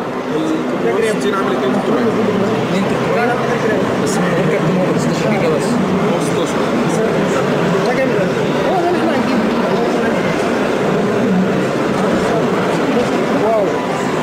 ال 60 عامل 2 300 2 300 بس من غير كارت موديل 16 جيجا بس هو 16 ده جامد هو ده اللي احنا هنجيبه واو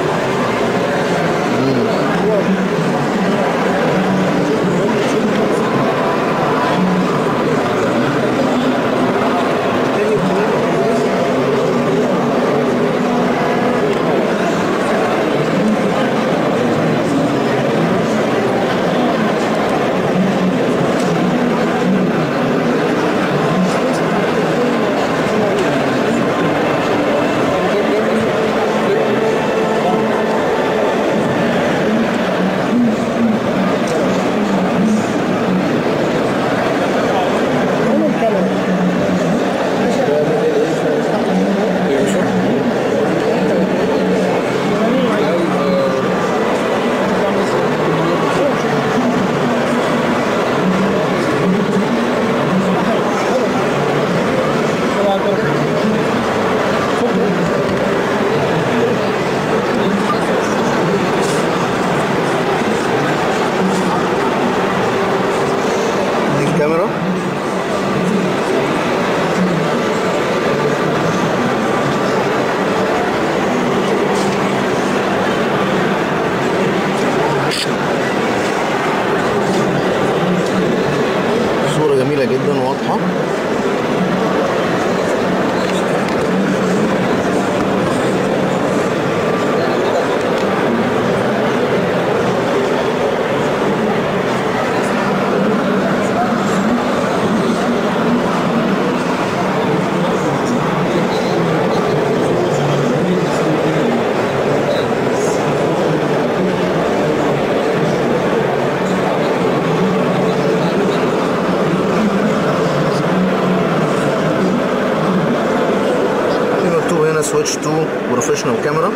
هو الكلام ايه مش فاهم دي الكاميرا صورة جميلة جدا واضحة في مكتوب هنا سويتش تو بروفيشنال كاميرا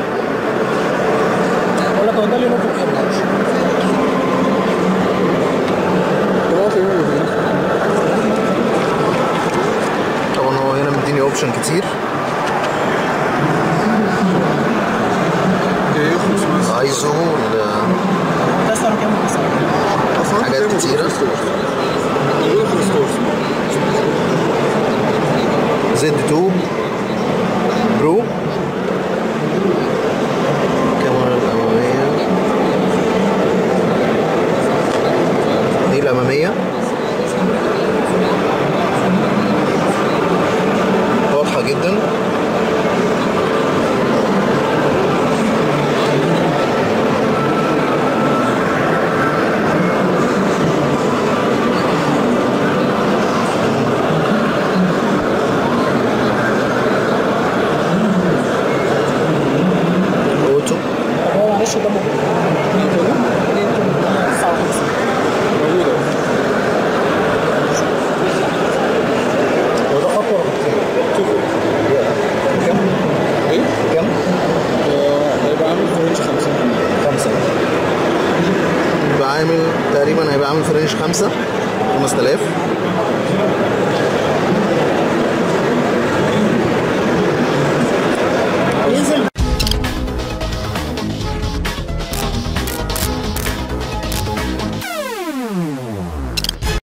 بقول لك هو ده اللي نوت الكاميرا طلعت ايه طبعا هو هنا مديني اوبشن كتير ايه 500 ايزو تسلا كام اصلا حاجات موجودة كتيرة. في الستور موجودة في الستور زد 2 برو الكاميرا الأمامية دي الأمامية واضحة جدا اوتو طب هو معلش ده موجود الساعة 5 موجودة هو ده أقوى شوفوا كم؟ ايه كم؟ آه، هيبقى عامل في رينج 50 خمسة يبقى عامل تقريبا هيبقى عامل في رينج خمسة خمس تلاف